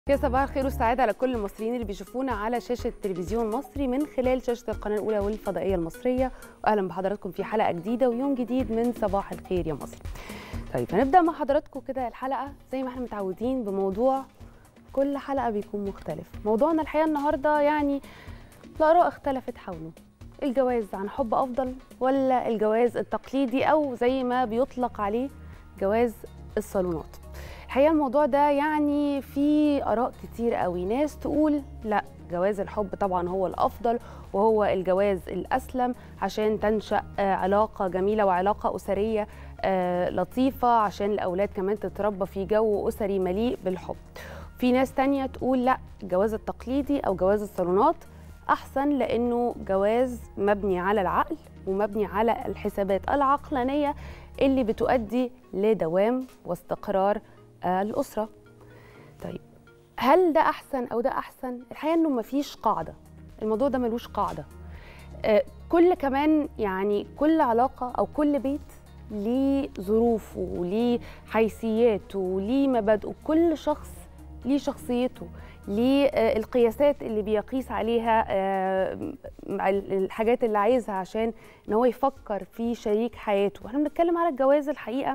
يا صباح الخير والسعادة على كل المصريين اللي بيشوفونا على شاشة التلفزيون المصري من خلال شاشة القناة الأولى والفضائية المصرية وأهلا بحضراتكم في حلقة جديدة ويوم جديد من صباح الخير يا مصر طيب هنبدأ مع حضراتكم كده الحلقة زي ما احنا متعودين بموضوع كل حلقة بيكون مختلف موضوعنا الحقيقة النهاردة يعني الآراء اختلفت حوله الجواز عن حب أفضل ولا الجواز التقليدي أو زي ما بيطلق عليه جواز الصالونات الحقيقه الموضوع ده يعني فيه اراء كتير قوي ناس تقول لا جواز الحب طبعا هو الافضل وهو الجواز الاسلم عشان تنشا علاقه جميله وعلاقه اسريه لطيفه عشان الاولاد كمان تتربى في جو اسري مليء بالحب في ناس تانية تقول لا الجواز التقليدي او جواز الصالونات احسن لانه جواز مبني على العقل ومبني على الحسابات العقلانيه اللي بتؤدي لدوام واستقرار الأسرة طيب هل ده أحسن أو ده أحسن؟ الحقيقة إنه مفيش قاعدة الموضوع ده ملوش قاعدة آه كل كمان يعني كل علاقة أو كل بيت ليه ظروفه وليه حيثياته وليه مبادئه كل شخص ليه شخصيته ليه آه القياسات اللي بيقيس عليها آه الحاجات اللي عايزها عشان ان هو يفكر في شريك حياته واحنا بنتكلم على الجواز الحقيقه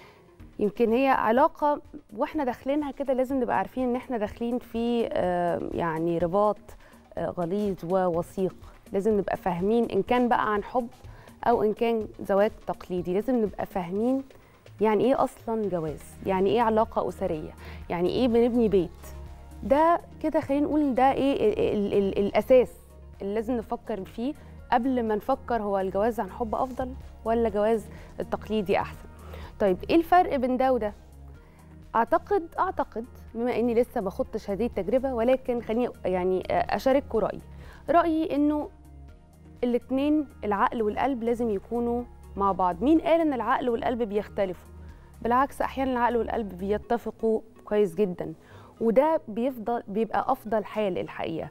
يمكن هي علاقة واحنا داخلينها كده لازم نبقى عارفين ان احنا داخلين في يعني رباط غليظ ووثيق لازم نبقى فاهمين ان كان بقى عن حب او ان كان زواج تقليدي لازم نبقى فاهمين يعني ايه اصلا جواز يعني ايه علاقة اسرية يعني ايه بنبني بيت ده كده خلينا نقول ده ايه ال ال ال الاساس اللي لازم نفكر فيه قبل ما نفكر هو الجواز عن حب افضل ولا جواز التقليدي احسن طيب ايه الفرق بين ده وده اعتقد اعتقد بما اني لسه ما خضتش هذه التجربه ولكن خليني يعني اشارككم رايي رايي انه الاثنين العقل والقلب لازم يكونوا مع بعض مين قال ان العقل والقلب بيختلفوا بالعكس احيانا العقل والقلب بيتفقوا كويس جدا وده بيفضل بيبقى افضل حال الحقيقه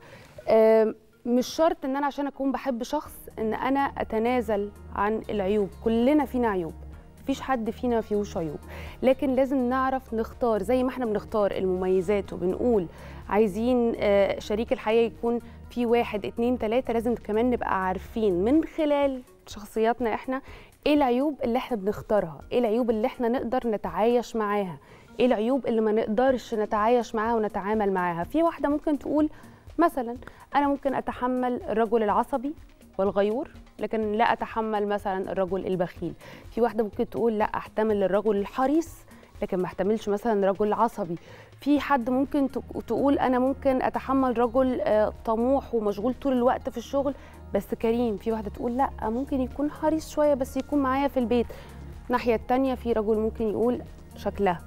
مش شرط ان انا عشان اكون بحب شخص ان انا اتنازل عن العيوب كلنا فينا عيوب مفيش حد فينا ما فيهوش عيوب لكن لازم نعرف نختار زي ما احنا بنختار المميزات وبنقول عايزين شريك الحياه يكون في واحد اتنين تلاته لازم كمان نبقى عارفين من خلال شخصياتنا احنا ايه العيوب اللي احنا بنختارها ايه العيوب اللي احنا نقدر نتعايش معاها ايه العيوب اللي ما نقدرش نتعايش معاها ونتعامل معاها في واحده ممكن تقول مثلا انا ممكن اتحمل الرجل العصبي والغيور لكن لا اتحمل مثلا الرجل البخيل في واحده ممكن تقول لا احتمل الرجل الحريص لكن ما احتملش مثلا رجل عصبي في حد ممكن تقول انا ممكن اتحمل رجل طموح ومشغول طول الوقت في الشغل بس كريم في واحده تقول لا ممكن يكون حريص شويه بس يكون معايا في البيت الناحيه الثانيه في رجل ممكن يقول شكلها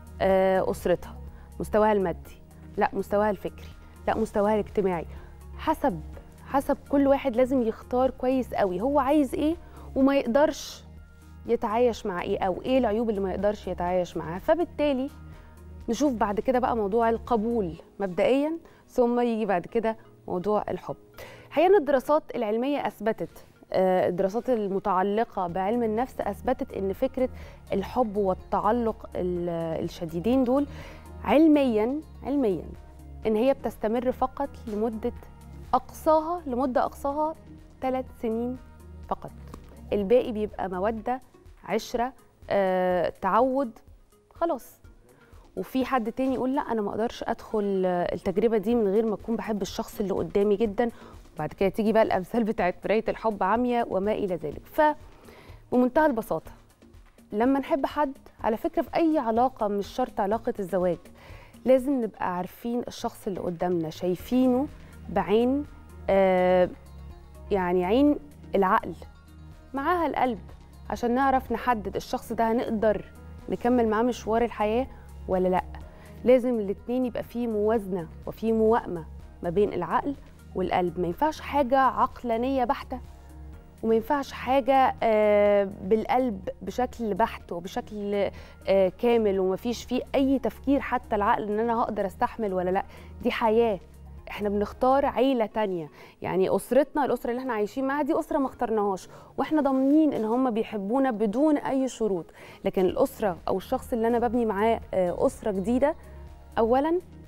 اسرتها مستواها المادي لا مستواها الفكري لا مستواها الاجتماعي حسب حسب كل واحد لازم يختار كويس قوي هو عايز ايه وما يقدرش يتعايش مع ايه او ايه العيوب اللي ما يقدرش يتعايش معاها فبالتالي نشوف بعد كده بقى موضوع القبول مبدئيا ثم يجي بعد كده موضوع الحب حقيقة الدراسات العلمية أثبتت الدراسات المتعلقة بعلم النفس أثبتت أن فكرة الحب والتعلق الشديدين دول علميا علميا أن هي بتستمر فقط لمدة اقصاها لمده اقصاها ثلاث سنين فقط الباقي بيبقى موده عشره آه، تعود خلاص وفي حد تاني يقول لا انا ما اقدرش ادخل التجربه دي من غير ما اكون بحب الشخص اللي قدامي جدا وبعد كده تيجي بقى الامثال بتاعت مرايه الحب عمياء وما الى ذلك ف بمنتهى البساطه لما نحب حد على فكره في اي علاقه مش شرط علاقه الزواج لازم نبقى عارفين الشخص اللي قدامنا شايفينه بعين آه يعني عين العقل معاها القلب عشان نعرف نحدد الشخص ده هنقدر نكمل معاه مشوار الحياة ولا لأ لازم الاتنين يبقى فيه موازنة وفيه موائمة ما بين العقل والقلب ما ينفعش حاجة عقلانية بحتة وما ينفعش حاجة آه بالقلب بشكل بحت وبشكل آه كامل وما فيش فيه أي تفكير حتى العقل إن أنا هقدر أستحمل ولا لأ دي حياة احنا بنختار عيله تانية يعني اسرتنا الاسره اللي احنا عايشين معاها دي اسره ما اخترناهاش واحنا ضامنين ان هم بيحبونا بدون اي شروط لكن الاسره او الشخص اللي انا ببني معاه اسره جديده اولا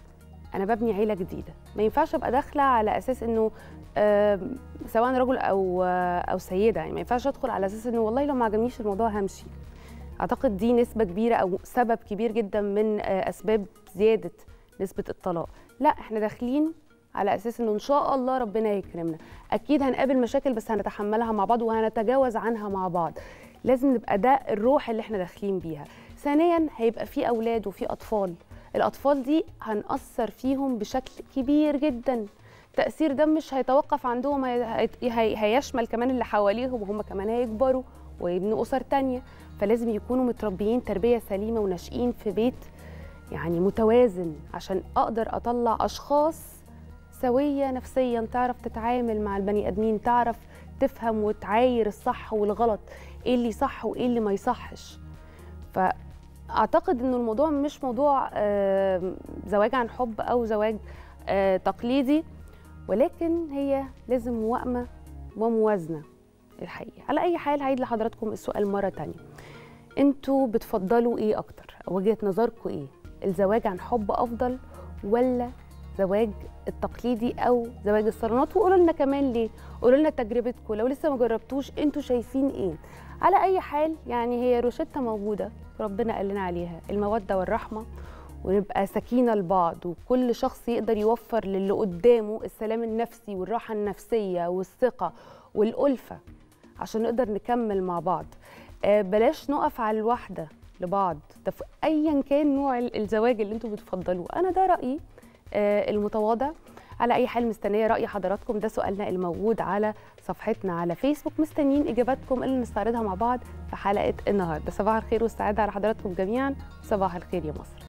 انا ببني عيله جديده ما ينفعش ابقى داخله على اساس انه آم، سواء رجل او آه، او سيده يعني ما ينفعش ادخل على اساس انه والله لو ما عجبنيش الموضوع همشي اعتقد دي نسبه كبيره او سبب كبير جدا من آه، اسباب زياده نسبه الطلاق لا احنا داخلين على اساس انه ان شاء الله ربنا يكرمنا اكيد هنقابل مشاكل بس هنتحملها مع بعض وهنتجاوز عنها مع بعض لازم نبقى ده الروح اللي احنا داخلين بيها ثانيا هيبقى في اولاد وفي اطفال الاطفال دي هنأثر فيهم بشكل كبير جدا التأثير ده مش هيتوقف عندهم هي- هي- هيشمل كمان اللي حواليهم وهم كمان هيكبروا ويبنوا أسر تانية فلازم يكونوا متربيين تربية سليمة وناشئين في بيت يعني متوازن عشان أقدر أطلع أشخاص سوية نفسيا تعرف تتعامل مع البني آدمين تعرف تفهم وتعاير الصح والغلط ايه اللي صح وايه اللي ما يصحش فاعتقد ان الموضوع مش موضوع آه، زواج عن حب او زواج آه، تقليدي ولكن هي لازم موائمه وموازنه الحقيقه على اي حال هعيد لحضراتكم السؤال مره تانية انتوا بتفضلوا ايه اكتر وجهه نظركم ايه الزواج عن حب افضل ولا زواج التقليدي او زواج الصالونات وقولوا لنا كمان ليه قولوا لنا تجربتكم لو لسه ما جربتوش انتوا شايفين ايه على اي حال يعني هي روشته موجوده ربنا قال لنا عليها الموده والرحمه ونبقى سكينه لبعض وكل شخص يقدر يوفر للي قدامه السلام النفسي والراحه النفسيه والثقه والالفه عشان نقدر نكمل مع بعض آه، بلاش نقف على الواحده لبعض ده في ايا كان نوع ال- الزواج اللي انتوا بتفضلوه انا ده رايي آه، المتواضع على اي حال مستنيه راي حضراتكم ده سؤالنا الموجود على صفحتنا على فيسبوك مستنيين اجاباتكم اللي نستعرضها مع بعض في حلقه النهارده صباح الخير والسعاده على حضراتكم جميعا صباح الخير يا مصر